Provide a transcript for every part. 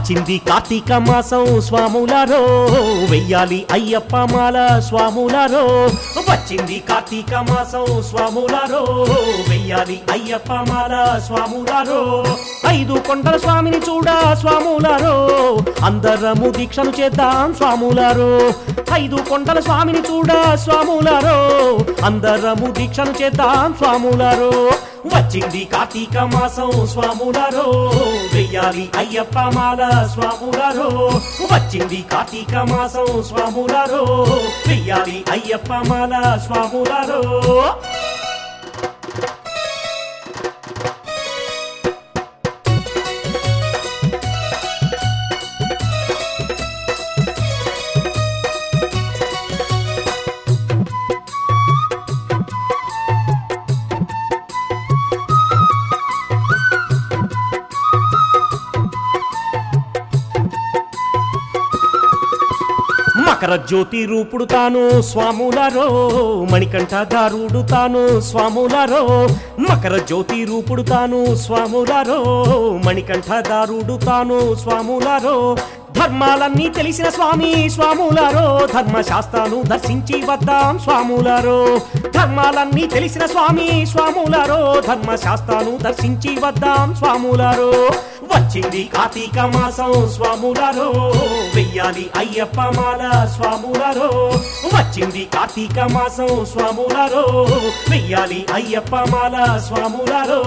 వచ్చింది కార్తీక మాసం స్వాములారో వెయ్యాలి అయ్యప్ప మాల స్వాములారో వచ్చింది కార్తీక మాసం స్వాములారో వెయ్యాలి అయ్యప్ప మాల స్వాములారో ఐదు కొండల స్వామిని చూడ స్వాములారో అందరము దీక్షను చేద్దాం స్వాములారో ఐదు కొండల స్వామిని చూడ స్వాములారో అందరము దీక్షను చేద్దాం స్వాములారో వచ్చింది కార్తీక మాసం స్వాములారో వెయ్యాలి అయ్యప్ప మాల స్వాములారో వచ్చింది కార్తీక మాసం స్వాములారో వెయ్యాలి అయ్యప్ప మాల స్వాములారో మకర జ్యోతి రూపుడు తాను స్వాములారో మణికంఠ దారుడు తాను స్వాములారో మకర జ్యోతి రూపుడు తాను స్వాములారో మణికంఠ దారుడు తాను స్వాములారో ధర్మాలన్నీ తెలిసిన స్వామి స్వాములారో ధర్మశాస్త్రాలు దర్శించి వద్దాం స్వాములారో ధర్మాలన్నీ తెలిసిన స్వామి స్వాములారో ధర్మశాస్త్రాలు దర్శించి వద్దాం స్వాములారో వచ్చింది కార్తీక మాసం స్వాములారో వెయ్యాలి అయ్యప్ప మాల స్వాములారో వచ్చింది కార్తీక మాసం స్వాములారో వెయ్యాలి అయ్యప్ప మాల స్వాములారో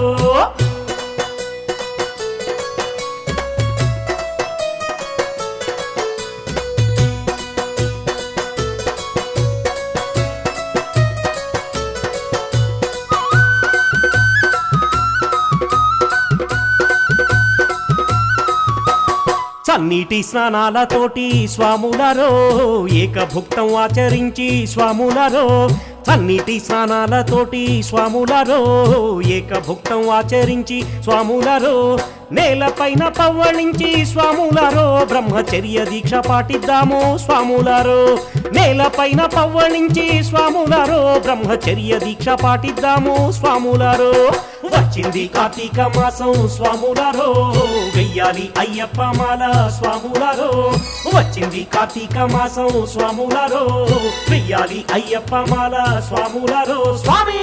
చన్నీటి స్నానాలతోటి స్వాములారో ఏకభుక్తం ఆచరించి స్వాములారో చన్నీటి స్నానాలతోటి స్వాములారో ఏకభుక్తం ఆచరించి స్వాములారో నేలపైన పవ్వళించి స్వాములారో బ్రహ్మచర్య దీక్ష పాటిద్దాము స్వాములారో నేలపైన పవ్వళించి స్వాములారో బ్రహ్మచర్య దీక్ష పాటిద్దాము స్వాములారో వచ్చింది కార్తీక మాసం స్వాములారో వెయ్యాలి అయ్యప్ప మాల స్వాములారో వచ్చింది కార్తీక మాసం స్వాములారో వెయ్యాలి అయ్యప్ప మాల స్వాములారో స్వామి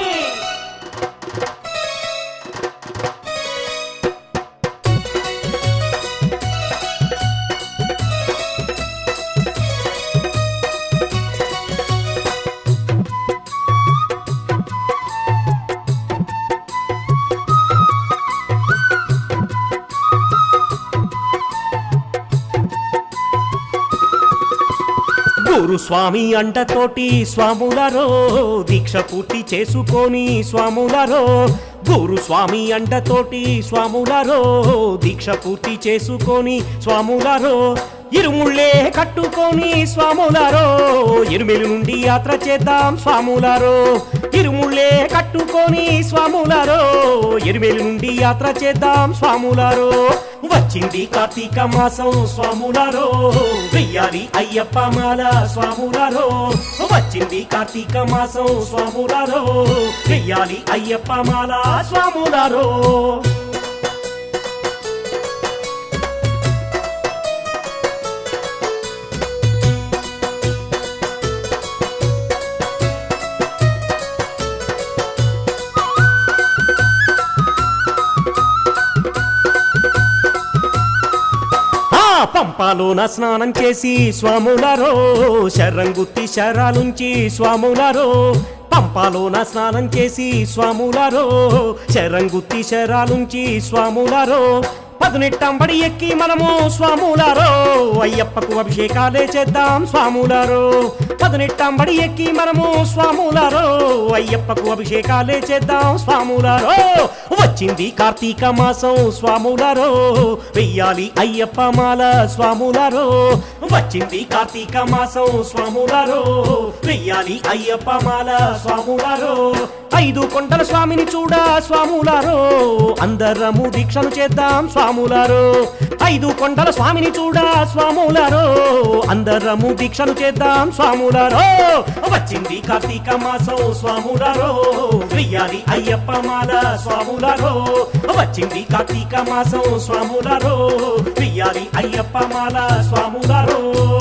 గురు స్వామి అంటతోటి స్వాములరో దీక్ష పూర్తి చేసుకొని స్వాములరో గురు స్వామి అంటతోటి స్వాములరో దీక్ష పూర్తి చేసుకొని స్వాములరో ఇరుముళ్ళే కట్టుకొని స్వాములారో ఇరుమిలి నుండి యాత్ర చేద్దాం స్వాములారో ఇరుముళ్ళే కట్టుకొని స్వాములారో ఇరుమిలి నుండి యాత్ర చేద్దాం స్వాములారో వచ్చింది కార్తీక మాసం స్వాములారో వెయ్యాలి అయ్యప్ప మాల స్వాములారో వచ్చింది కార్తీక మాసం స్వాములారో వెయ్యాలి అయ్యప్ప మాల స్వాములారో ఆ పంపాలోన స్నానం చేసి స్వాములారో శరంగుత్తి శరాలుంచి స్వాములారో పంపాలోన స్నానం చేసి స్వాములారో శరంగుత్తి శరాలుంచి స్వాములారో పదునెట్టంబడి ఎక్కి మనము స్వాములారో అయ్యప్పకు అభిషేకాలే చేద్దాం స్వాములారో పదునెట్టంబడి ఎక్కి మనము స్వాములారో అయ్యప్పకు అభిషేకాలే చేద్దాం స్వాములారో వచ్చింది కార్తీక మాసం స్వాములారో వెయ్యాలి అయ్యప్ప మాల స్వాములారో వచ్చింది కార్తీక మాసం స్వాములారో వెయ్యాలి అయ్యప్ప మాల స్వాములారో ఐదు కొండల స్వామిని చూడ స్వాములారో అందరము దీక్షను చేద్దాం స్వామి స్వాములారో ఐదు కొండల స్వామిని చూడా స్వాములారో అందరము దీక్షలు చేద్దాం స్వాములారో వచ్చింది కార్తీక మాసం స్వాములారో వెయ్యాలి అయ్యప్ప మాల స్వాములారో వచ్చింది కార్తీక మాసం స్వాములారో వెయ్యాలి అయ్యప్ప మాల స్వాములారో